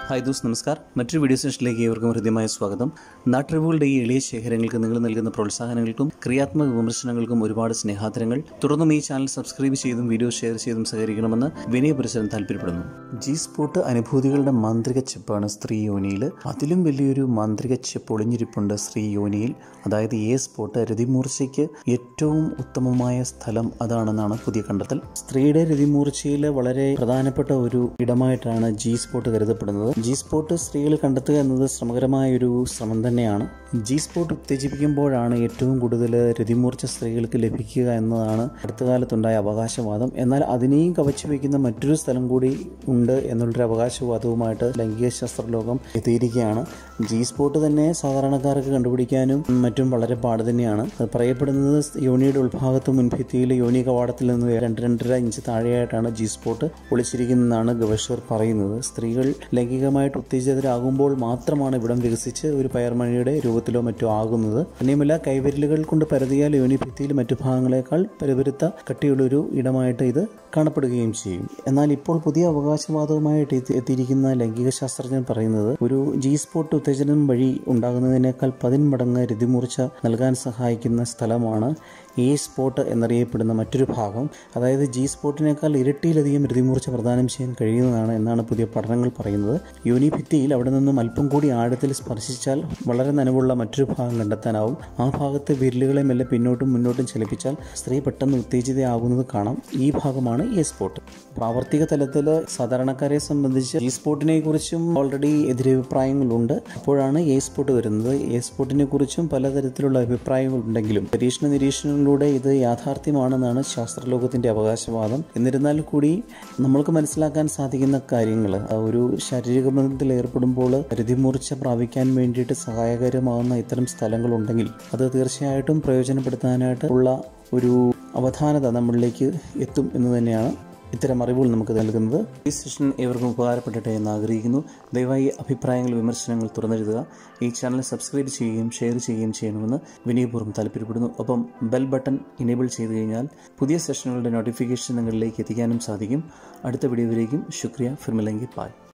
hi those നമസ്കാർ മറ്റൊരു video സെഷനിലേക്ക് ഏവർക്കും ഹൃദ്യമായ സ്വാഗതം നാട്ടറിവുകളുടെ ഈ എളിയ ശേഖരങ്ങൾക്ക് നിങ്ങൾ നൽകുന്ന പ്രോത്സാഹനങ്ങൾക്കും ക്രിയാത്മക വിമർശനങ്ങൾക്കും ഒരുപാട് സ്നേഹാദരങ്ങൾ തുടർന്നും ഈ ചാനൽ സബ്സ്ക്രൈബ് ചെയ്തും വീഡിയോ ഷെയർ ചെയ്തും സഹകരിക്കണമെന്ന് വിനയപുരസരം താല്പര്യപ്പെടുന്നു ജി സ്പോട്ട് അനുഭൂതികളുടെ മാന്ത്രിക ചെപ്പാണ് സ്ത്രീ യോനിയിൽ അതിലും വലിയൊരു മാന്ത്രിക ചെപ്പ് ഒളിഞ്ഞിരിപ്പുണ്ട് സ്ത്രീ യോനിയിൽ അതായത് എ സ്പോട്ട് രതിമൂർച്ചയ്ക്ക് ഏറ്റവും ഉത്തമമായ സ്ഥലം അതാണെന്നാണ് പുതിയ കണ്ടെത്തൽ സ്ത്രീയുടെ രതിമൂർച്ചയിൽ വളരെ പ്രധാനപ്പെട്ട ഒരു ഇടമായിട്ടാണ് ജി സ്പോട്ട് കരുതപ്പെടുന്നത് ജി സ്പോട്ട് സ്ത്രീകൾ കണ്ടെത്തുക എന്നത് ശ്രമകരമായ ഒരു ശ്രമം തന്നെയാണ് ജി സ്പോട്ട് ഉത്തേജിപ്പിക്കുമ്പോഴാണ് ഏറ്റവും കൂടുതൽ രതിമൂർച്ച സ്ത്രീകൾക്ക് ലഭിക്കുക എന്നതാണ് അടുത്ത കാലത്തുണ്ടായ അവകാശവാദം എന്നാൽ അതിനെയും കവച്ചു വയ്ക്കുന്ന മറ്റൊരു സ്ഥലം കൂടി ഉണ്ട് എന്നുള്ളൊരു അവകാശവാദവുമായിട്ട് ലൈംഗിക ശാസ്ത്രലോകം എത്തിയിരിക്കുകയാണ് ജി സ്പോട്ട് തന്നെ സാധാരണക്കാർക്ക് കണ്ടുപിടിക്കാനും മറ്റും വളരെ പാട് തന്നെയാണ് അത് പറയപ്പെടുന്നത് യോനിയുടെ ഉൾഭാഗത്ത് മുൻഭിത്തിയിൽ യോനി കവാടത്തിൽ നിന്ന് രണ്ട് രണ്ടര ഇഞ്ച് താഴെയായിട്ടാണ് ജി സ്പോട്ട് ഒളിച്ചിരിക്കുന്നതെന്നാണ് ഗവേഷകർ പറയുന്നത് സ്ത്രീകൾ ലൈംഗികമായിട്ട് ഉത്തേജിതരാകുമ്പോൾ മാത്രമാണ് ഇവിടം വികസിച്ച് ഒരു പയർമണിയുടെ രൂപത്തിലോ മറ്റോ ആകുന്നത് തന്നെയുമല്ല കൈവിരലുകൾ കൊണ്ട് പരതിയാൽ യോനി ഭിത്തിയിൽ മറ്റു ഭാഗങ്ങളെക്കാൾ പരുപരുത്ത കട്ടിയുള്ളൊരു ഇടമായിട്ട് ഇത് കാണപ്പെടുകയും ചെയ്യും എന്നാൽ ഇപ്പോൾ പുതിയ അവകാശവാദവുമായിട്ട് എത്തി- എത്തിയിരിക്കുന്ന ലൈംഗിക ശാസ്ത്രജ്ഞൻ പറയുന്നത് ഒരു ജി സ്പോട്ട് ഉത്തേജനം വഴി ഉണ്ടാകുന്നതിനേക്കാൾ പതിന്മടങ്ങ് രതിമൂർച്ച നൽകാൻ സഹായിക്കുന്ന സ്ഥലമാണ് എ സ്പോട്ട് എന്നറിയപ്പെടുന്ന മറ്റൊരു ഭാഗം അതായത് ജി സ്പോട്ടിനേക്കാൾ ഇരട്ടിയിലധികം രതിമൂർച്ച പ്രദാനം ചെയ്യാൻ കഴിയുന്നതാണ് എന്നാണ് പുതിയ പഠനങ്ങൾ പറയുന്നത് യോനി ഭിത്തിയിൽ അവിടെ നിന്നും അല്പം കൂടി ആഴത്തിൽ സ്പർശിച്ചാൽ വളരെ നനവുള്ള മറ്റൊരു ഭാഗം കണ്ടെത്താനാവും ആ ഭാഗത്ത് വിരലുകളെ മെല്ലെ പിന്നോട്ടും മുന്നോട്ടും ചലിപ്പിച്ചാൽ സ്ത്രീ പെട്ടെന്ന് ഉത്തേജിതയാകുന്നത് കാണാം ഈ ഭാഗമാണ് എ സ്പോട്ട് പ്രാവർത്തിക തലത്തിൽ സാധാരണക്കാരെ സംബന്ധിച്ച് ഈ സ്പോട്ടിനെ കുറിച്ചും ഓൾറെഡി എതിരഭിപ്രായങ്ങളുണ്ട് അപ്പോഴാണ് എ സ്പോട്ട് വരുന്നത് എ സ്പോട്ടിനെ കുറിച്ചും പലതരത്തിലുള്ള അഭിപ്രായങ്ങളുണ്ടെങ്കിലും പരീക്ഷണ നിരീക്ഷണങ്ങളിലൂടെ ഇത് യാഥാർത്ഥ്യമാണെന്നാണ് ശാസ്ത്രലോകത്തിന്റെ അവകാശവാദം എന്നിരുന്നാൽ കൂടി നമ്മൾക്ക് മനസ്സിലാക്കാൻ സാധിക്കുന്ന കാര്യങ്ങൾ ഒരു ശാരീരിക ബന്ധത്തിൽ ഏർപ്പെടുമ്പോൾ രതിമൂർച്ച പ്രാപിക്കാൻ വേണ്ടിയിട്ട് സഹായകരമാകുന്ന ഇത്തരം സ്ഥലങ്ങളുണ്ടെങ്കിൽ അത് തീർച്ചയായിട്ടും പ്രയോജനപ്പെടുത്താനായിട്ട് ഉള്ള ഒരു അവധാനത നമ്മളിലേക്ക് എത്തും എന്ന് തന്നെയാണ് ഇത്തരം അറിവുകൾ നമുക്ക് നൽകുന്നത് ഈ സെഷൻ ഏവർക്കും ഉപകാരപ്പെടട്ടെ എന്ന് ആഗ്രഹിക്കുന്നു ദയവായി അഭിപ്രായങ്ങൾ വിമർശനങ്ങൾ തുറന്നെഴുതുക ഈ ചാനൽ സബ്സ്ക്രൈബ് ചെയ്യുകയും ഷെയർ ചെയ്യുകയും ചെയ്യണമെന്ന് വിനയപൂർവ്വം താല്പര്യപ്പെടുന്നു ഒപ്പം ബെൽ ബട്ടൺ ഇനേബിൾ ചെയ്തു കഴിഞ്ഞാൽ പുതിയ സെഷനുകളുടെ നോട്ടിഫിക്കേഷൻ നിങ്ങളിലേക്ക് എത്തിക്കാനും സാധിക്കും അടുത്ത വീഡിയോയിലേക്കും ശുക്രിയ ഫിർമിലെങ്കി പായ്